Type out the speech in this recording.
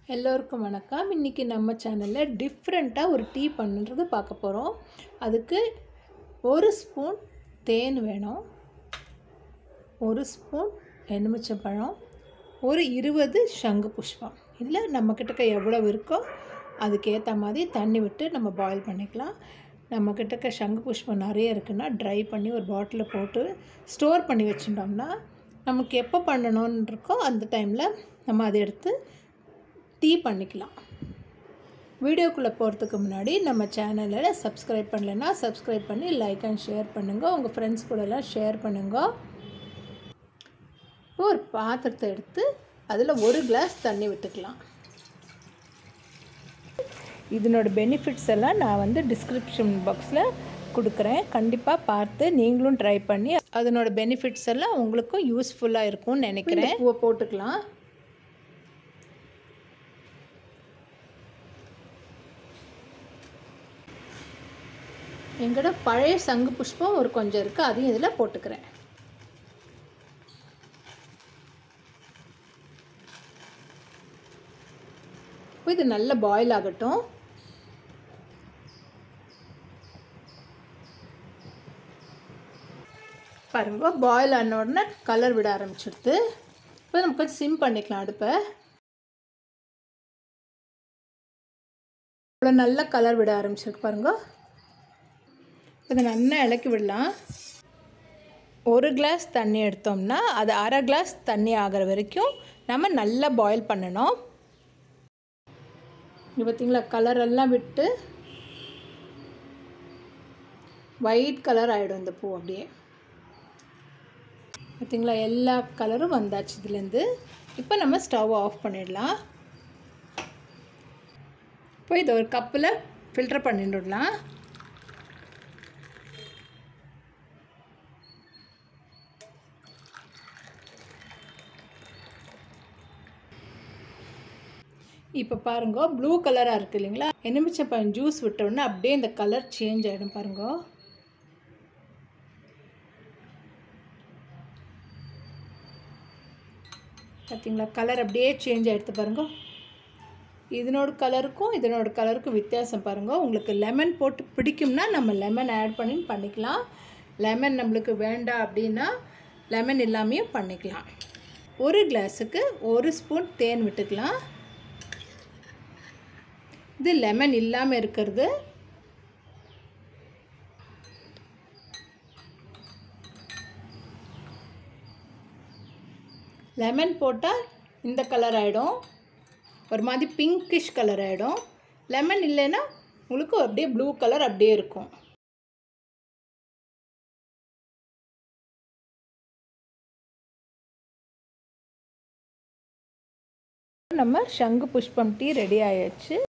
எல்லோருக்கும் வணக்கம் இன்றைக்கி நம்ம சேனலில் டிஃப்ரெண்ட்டாக ஒரு டீ பண்ணுறது பார்க்க போகிறோம் அதுக்கு ஒரு ஸ்பூன் தேன் வேணும் ஒரு ஸ்பூன் எலுமிச்சம்பழம் ஒரு இருபது சங்கு புஷ்பம் இல்லை நம்மக்கிட்டக்க எவ்வளோ இருக்கோ அதுக்கேற்ற மாதிரி தண்ணி விட்டு நம்ம பாயில் பண்ணிக்கலாம் நம்மக்கிட்டக்க சங்கு புஷ்பம் நிறைய இருக்குன்னா ட்ரை பண்ணி ஒரு பாட்டிலில் போட்டு ஸ்டோர் பண்ணி வச்சுட்டோம்னா நமக்கு எப்போ பண்ணணும்னு இருக்கோ அந்த டைமில் நம்ம அதை எடுத்து டீ பண்ணிக்கலாம் வீடியோக்குள்ளே போகிறதுக்கு முன்னாடி நம்ம சேனலில் சப்ஸ்கிரைப் பண்ணலைன்னா சப்ஸ்கிரைப் பண்ணி லைக் அண்ட் ஷேர் பண்ணுங்கள் உங்கள் ஃப்ரெண்ட்ஸ் கூடலாம் ஷேர் பண்ணுங்கள் இப்போ ஒரு பாத்திரத்தை எடுத்து அதில் ஒரு கிளாஸ் தண்ணி விட்டுக்கலாம் இதனோட பெனிஃபிட்ஸ் எல்லாம் நான் வந்து டிஸ்கிரிப்ஷன் பாக்ஸில் கொடுக்குறேன் கண்டிப்பாக பார்த்து நீங்களும் ட்ரை பண்ணி அதனோட பெனிஃபிட்ஸ் எல்லாம் உங்களுக்கும் யூஸ்ஃபுல்லாக இருக்கும்னு நினைக்கிறேன் பூவை போட்டுக்கலாம் எங்கள்கிட்ட பழைய சங்கு புஷ்பம் ஒரு கொஞ்சம் இருக்குது அதையும் இதில் போட்டுக்கிறேன் இப்போ இது நல்ல பாயில் ஆகட்டும் பாருங்க பாயில் ஆன உடனே கலர் விட ஆரம்பிச்சிடுது இப்போ நம்ம கொஞ்சம் சிம் பண்ணிக்கலாம் அடுப்பை இவ்வளோ நல்ல கலர் விட ஆரம்பிச்சிருக்கு பாருங்க இதை நல்லா இலக்கி விடலாம் ஒரு கிளாஸ் தண்ணி எடுத்தோம்னா அது அரை கிளாஸ் தண்ணி ஆகிற வரைக்கும் நம்ம நல்லா பாயில் பண்ணணும் இங்கே பார்த்தீங்களா கலரெல்லாம் விட்டு ஒயிட் கலர் ஆகிடும் இந்த பூ அப்படியே பார்த்தீங்களா எல்லா கலரும் வந்தாச்சு இதுலேருந்து இப்போ நம்ம ஸ்டவ் ஆஃப் பண்ணிடலாம் இப்போ இதை ஒரு கப்பில் ஃபில்டர் பண்ணிடலாம் இப்போ பாருங்க ப்ளூ கலராக இருக்குது இல்லைங்களா எலுமிச்சப்பழம் ஜூஸ் விட்டோன்னே அப்படியே இந்த கலர் சேஞ்ச் ஆகிடும் பாருங்க பார்த்தீங்களா கலர் அப்படியே சேஞ்ச் ஆகிடுது பாருங்க இதனோட கலருக்கும் இதனோட கலருக்கும் வித்தியாசம் பாருங்கள் உங்களுக்கு லெமன் போட்டு பிடிக்கும்னா நம்ம லெமன் ஆட் பண்ணி பண்ணிக்கலாம் லெமன் நம்மளுக்கு வேண்டாம் அப்படின்னா லெமன் இல்லாமையும் பண்ணிக்கலாம் ஒரு கிளாஸுக்கு ஒரு ஸ்பூன் தேன் விட்டுக்கலாம் இது லெமன் இல்லாமல் இருக்கிறது லெமன் போட்டால் இந்த கலர் ஆகிடும் ஒரு மாதிரி பிங்கிஷ் கலர் ஆகிடும் லெமன் இல்லைன்னா உங்களுக்கு அப்படியே ப்ளூ கலர் அப்படியே இருக்கும் நம்ம சங்கு புஷ்பம் டீ ரெடி ஆயாச்சு